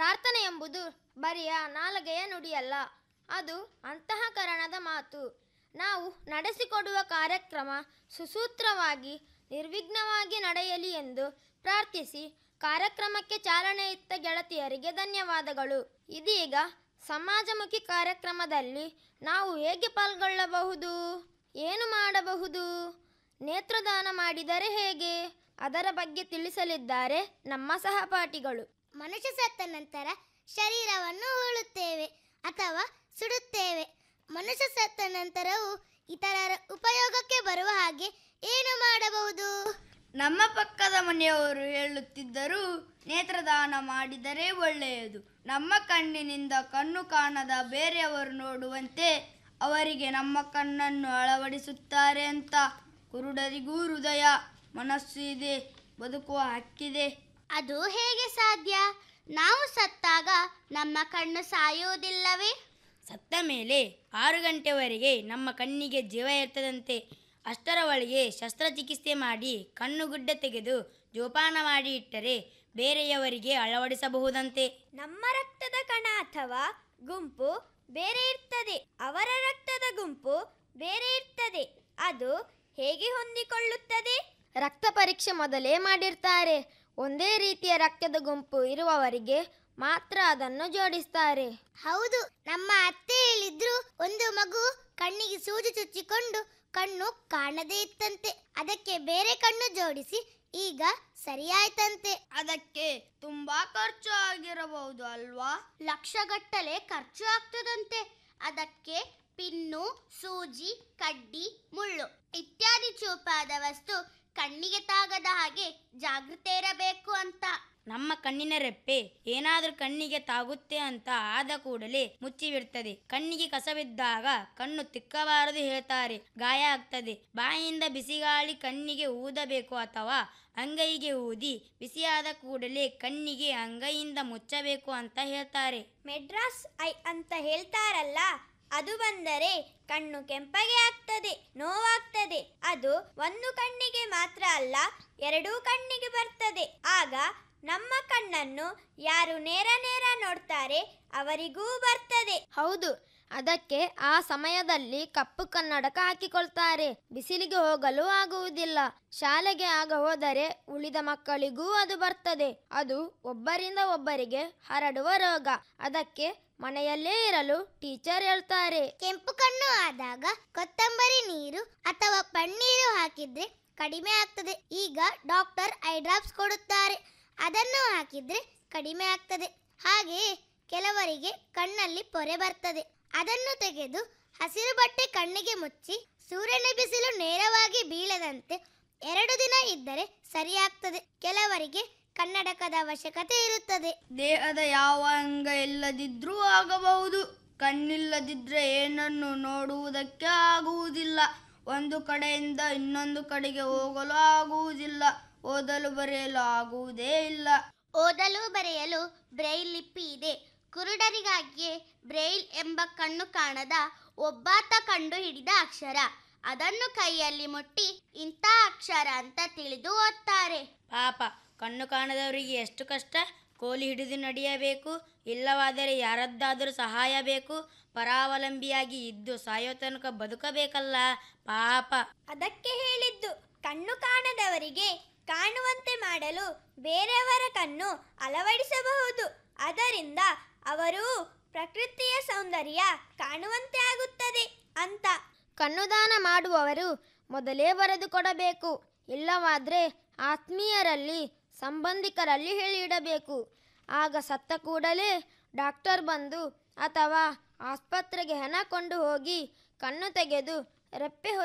ಪ್ರಾರ್ಥನೆ ಎಂಬುದು ಬರಿಯ ನಾಲಗೆಯ ನುಡಿಯಲ್ಲ ಅದು ಅಂತಃಕರಣದ ಮಾತು ನಾವು ನಡೆಸಿಕೊಡುವ ಕಾರ್ಯಕ್ರಮ ಸುಸೂತ್ರವಾಗಿ ನಿರ್ವಿಘ್ನವಾಗಿ ನಡೆಯಲಿ ಎಂದು ಪ್ರಾರ್ಥಿಸಿ ಕಾರ್ಯಕ್ರಮಕ್ಕೆ ಚಾಲನೆ ಇತ್ತ ಗೆಳತಿಯರಿಗೆ ಧನ್ಯವಾದಗಳು ಇದೀಗ ಸಮಾಜಮುಖಿ ಕಾರ್ಯಕ್ರಮದಲ್ಲಿ ನಾವು ಹೇಗೆ ಪಾಲ್ಗೊಳ್ಳಬಹುದು ಏನು ಮಾಡಬಹುದು ನೇತ್ರದಾನ ಮಾಡಿದರೆ ಹೇಗೆ ಅದರ ಬಗ್ಗೆ ತಿಳಿಸಲಿದ್ದಾರೆ ನಮ್ಮ ಸಹಪಾಠಿಗಳು ಮನುಷ್ಯ ಸತ್ತ ನಂತರ ಶರೀರವನ್ನು ಹೂಳುತ್ತೇವೆ ಅಥವಾ ಸುಡುತ್ತೇವೆ ಮನುಷ್ಯ ಸತ್ತ ನಂತರವೂ ಇತರರ ಉಪಯೋಗಕ್ಕೆ ಬರುವ ಹಾಗೆ ಏನು ಮಾಡಬಹುದು ನಮ್ಮ ಪಕ್ಕದ ಮನೆಯವರು ಹೇಳುತ್ತಿದ್ದರು ನೇತ್ರದಾನ ಮಾಡಿದರೆ ಒಳ್ಳೆಯದು ನಮ್ಮ ಕಣ್ಣಿನಿಂದ ಕಣ್ಣು ಕಾಣದ ಬೇರೆಯವರು ನೋಡುವಂತೆ ಅವರಿಗೆ ನಮ್ಮ ಕಣ್ಣನ್ನು ಅಳವಡಿಸುತ್ತಾರೆ ಅಂತ ಕುರುಡರಿಗೂ ಹೃದಯ ಮನಸ್ಸು ಇದೆ ಬದುಕುವ ಹಕ್ಕಿದೆ ಅದು ಹೇಗೆ ಸಾಧ್ಯ ನಾವು ಸತ್ತಾಗ ನಮ್ಮ ಕಣ್ಣು ಸಾಯುವುದಿಲ್ಲವೇ ಸತ್ತ ಮೇಲೆ ಆರು ಗಂಟೆವರೆಗೆ ನಮ್ಮ ಕಣ್ಣಿಗೆ ಜೀವ ಇರ್ತದಂತೆ ಅಷ್ಟರ ಒಳಗೆ ಶಸ್ತ್ರಚಿಕಿತ್ಸೆ ಮಾಡಿ ಕಣ್ಣುಗುಡ್ಡ ತೆಗೆದು ಜೋಪಾನ ಮಾಡಿ ಇಟ್ಟರೆ ಬೇರೆಯವರಿಗೆ ಅಳವಡಿಸಬಹುದಂತೆ ನಮ್ಮ ರಕ್ತದ ಕಣ ಅಥವಾ ಗುಂಪು ಬೇರೆ ಇರ್ತದೆ ಅವರ ರಕ್ತದ ಗುಂಪು ಬೇರೆ ಇರ್ತದೆ ಅದು ಹೇಗೆ ಹೊಂದಿಕೊಳ್ಳುತ್ತದೆ ರಕ್ತ ಪರೀಕ್ಷೆ ಮೊದಲೇ ಮಾಡಿರ್ತಾರೆ ಒಂದೇ ರೀತಿಯ ರಕ್ತದ ಗುಂಪು ಇರುವವರಿಗೆ ಮಾತ್ರ ಅದನ್ನು ಜೋಡಿಸ್ತಾರೆ ಹೌದು ನಮ್ಮ ಅತ್ತೆ ಹೇಳಿದ್ರು ಒಂದು ಮಗು ಕಣ್ಣಿಗೆ ಸೂಜಿ ಚುಚ್ಚಿಕೊಂಡು ಕಣ್ಣು ಕಾಣದೇ ಇತ್ತಂತೆ ಅದಕ್ಕೆ ಬೇರೆ ಕಣ್ಣು ಜೋಡಿಸಿ ಈಗ ಸರಿಯಾಯ್ತಂತೆ ಅದಕ್ಕೆ ತುಂಬಾ ಖರ್ಚು ಆಗಿರಬಹುದು ಅಲ್ವಾ ಲಕ್ಷಗಟ್ಟಲೆ ಖರ್ಚು ಆಗ್ತದಂತೆ ಅದಕ್ಕೆ ಪಿನ್ನು ಸೂಜಿ ಕಡ್ಡಿ ಮುಳ್ಳು ಇತ್ಯಾದಿ ಚೂಪಾದ ವಸ್ತು ಕಣ್ಣಿಗೆ ತಾಗದ ಹಾಗೆ ಜಾಗೃತೆ ಇರಬೇಕು ಅಂತ ನಮ್ಮ ಕಣ್ಣಿನ ರೆಪ್ಪೆ ಏನಾದರೂ ಕಣ್ಣಿಗೆ ತಾಗುತ್ತೆ ಅಂತ ಆದ ಕೂಡಲೇ ಮುಚ್ಚಿಬಿಡ್ತದೆ ಕಣ್ಣಿಗೆ ಕಸವಿದ್ದಾಗ ಕಣ್ಣು ತಿಕ್ಕಬಾರದು ಹೇಳ್ತಾರೆ ಗಾಯ ಆಗ್ತದೆ ಬಾಯಿಯಿಂದ ಬಿಸಿಗಾಳಿ ಕಣ್ಣಿಗೆ ಊದಬೇಕು ಅಥವಾ ಅಂಗೈಗೆ ಊದಿ ಬಿಸಿಯಾದ ಕೂಡಲೇ ಕಣ್ಣಿಗೆ ಅಂಗೈಯಿಂದ ಮುಚ್ಚಬೇಕು ಅಂತ ಹೇಳ್ತಾರೆ ಮೆಡ್ರಾಸ್ ಐ ಅಂತ ಹೇಳ್ತಾರಲ್ಲ ಅದು ಬಂದರೆ ಕಣ್ಣು ಕೆಂಪಗೆ ಆಗ್ತದೆ ನೋವಾಗ್ತದೆ ಅದು ಒಂದು ಕಣ್ಣಿಗೆ ಮಾತ್ರ ಅಲ್ಲ ಎರಡೂ ಕಣ್ಣಿಗೆ ಬರ್ತದೆ ಆಗ ನಮ್ಮ ಕಣ್ಣನ್ನು ಯಾರು ನೇರ ನೇರ ನೋಡ್ತಾರೆ ಅವರಿಗೂ ಬರ್ತದೆ ಹೌದು ಅದಕ್ಕೆ ಆ ಸಮಯದಲ್ಲಿ ಕಪ್ಪು ಕನ್ನಡಕ ಹಾಕಿಕೊಳ್ತಾರೆ ಬಿಸಿಲಿಗೆ ಹೋಗಲು ಆಗುವುದಿಲ್ಲ ಶಾಲೆಗೆ ಆಗ ಹೋದರೆ ಉಳಿದ ಮಕ್ಕಳಿಗೂ ಅದು ಬರ್ತದೆ ಅದು ಒಬ್ಬರಿಂದ ಒಬ್ಬರಿಗೆ ಹರಡುವ ರೋಗ ಅದಕ್ಕೆ ಮನೆಯಲ್ಲೇ ಇರಲು ಟೀಚರ್ ಹೇಳ್ತಾರೆ ಕೆಂಪು ಕಣ್ಣು ಆದಾಗ ಕೊತ್ತಂಬರಿ ನೀರು ಅಥವಾ ಪನ್ನೀರು ಹಾಕಿದ್ರೆ ಕಡಿಮೆ ಆಗ್ತದೆ ಈಗ ಡಾಕ್ಟರ್ ಐ ಡ್ರಾಪ್ಸ್ ಕೊಡುತ್ತಾರೆ ಅದನ್ನು ಹಾಕಿದ್ರೆ ಕಡಿಮೆ ಆಗ್ತದೆ ಹಾಗೆಯೇ ಕೆಲವರಿಗೆ ಕಣ್ಣಲ್ಲಿ ಪೊರೆ ಬರ್ತದೆ ಅದನ್ನು ತೆಗೆದು ಹಸಿರು ಬಟ್ಟೆ ಕಣ್ಣಿಗೆ ಮುಚ್ಚಿ ಸೂರ್ಯನ ಬಿಸಿಲು ನೇರವಾಗಿ ಬೀಳದಂತೆ ಎರಡು ದಿನ ಇದ್ದರೆ ಸರಿಯಾಗ್ತದೆ ಕೆಲವರಿಗೆ ಕನ್ನಡಕದ ಅವಶ್ಯಕತೆ ಇರುತ್ತದೆ ದೇಹದ ಯಾವ ಅಂಗ ಇಲ್ಲದಿದ್ರೂ ಆಗಬಹುದು ಕಣ್ಣಿಲ್ಲದಿದ್ರೆ ಏನನ್ನು ನೋಡುವುದಕ್ಕೆ ಆಗುವುದಿಲ್ಲ ಒಂದು ಕಡೆಯಿಂದ ಇನ್ನೊಂದು ಕಡೆಗೆ ಹೋಗಲು ಆಗುವುದಿಲ್ಲ ಓದಲು ಬರೆಯಲು ಆಗುವುದೇ ಇಲ್ಲ ಓದಲು ಬರೆಯಲು ಬ್ರೈಲ್ ಲಿಪಿ ಇದೆ ಕುರುಡರಿಗಾಗಿಯೇ ಬ್ರೈಲ್ ಎಂಬ ಕಣ್ಣು ಕಾಣದ ಒಬ್ಬಾತ ಕಂಡು ಹಿಡಿದ ಅಕ್ಷರ ಅದನ್ನು ಕೈಯಲ್ಲಿ ಮುಟ್ಟಿ ಇಂಥ ಅಕ್ಷರ ಅಂತ ತಿಳಿದು ಓದ್ತಾರೆ ಪಾಪ ಕಣ್ಣು ಕಾಣದವರಿಗೆ ಎಷ್ಟು ಕಷ್ಟ ಕೋಲಿ ಹಿಡಿದು ನಡೆಯಬೇಕು ಇಲ್ಲವಾದರೆ ಯಾರದ್ದಾದರೂ ಸಹಾಯ ಬೇಕು ಪರಾವಲಂಬಿಯಾಗಿ ಇದ್ದು ಸಾಯೋ ತನಕ ಬದುಕಬೇಕಲ್ಲ ಪಾಪ ಅದಕ್ಕೆ ಹೇಳಿದ್ದು ಕಣ್ಣು ಕಾಣದವರಿಗೆ ಕಾಣುವಂತೆ ಮಾಡಲು ಬೇರೆಯವರ ಕಣ್ಣು ಅಳವಡಿಸಬಹುದು ಅದರಿಂದ ಅವರು ಪ್ರಕೃತಿಯ ಸೌಂದರ್ಯ ಕಾಣುವಂತೆ ಆಗುತ್ತದೆ ಅಂತ ಕಣ್ಣುದಾನ ಮಾಡುವವರು ಮೊದಲೇ ಬರೆದು ಕೊಡಬೇಕು ಇಲ್ಲವಾದರೆ ಆತ್ಮೀಯರಲ್ಲಿ ಸಂಬಂಧಿಕರಲ್ಲಿ ಹೇಳಿಡಬೇಕು ಆಗ ಸತ್ತ ಕೂಡಲೇ ಡಾಕ್ಟರ್ ಬಂದು ಅಥವಾ ಆಸ್ಪತ್ರೆಗೆ ಹಣ ಕೊಂಡು ಹೋಗಿ ಕಣ್ಣು ತೆಗೆದು ರೆಪ್ಪೆ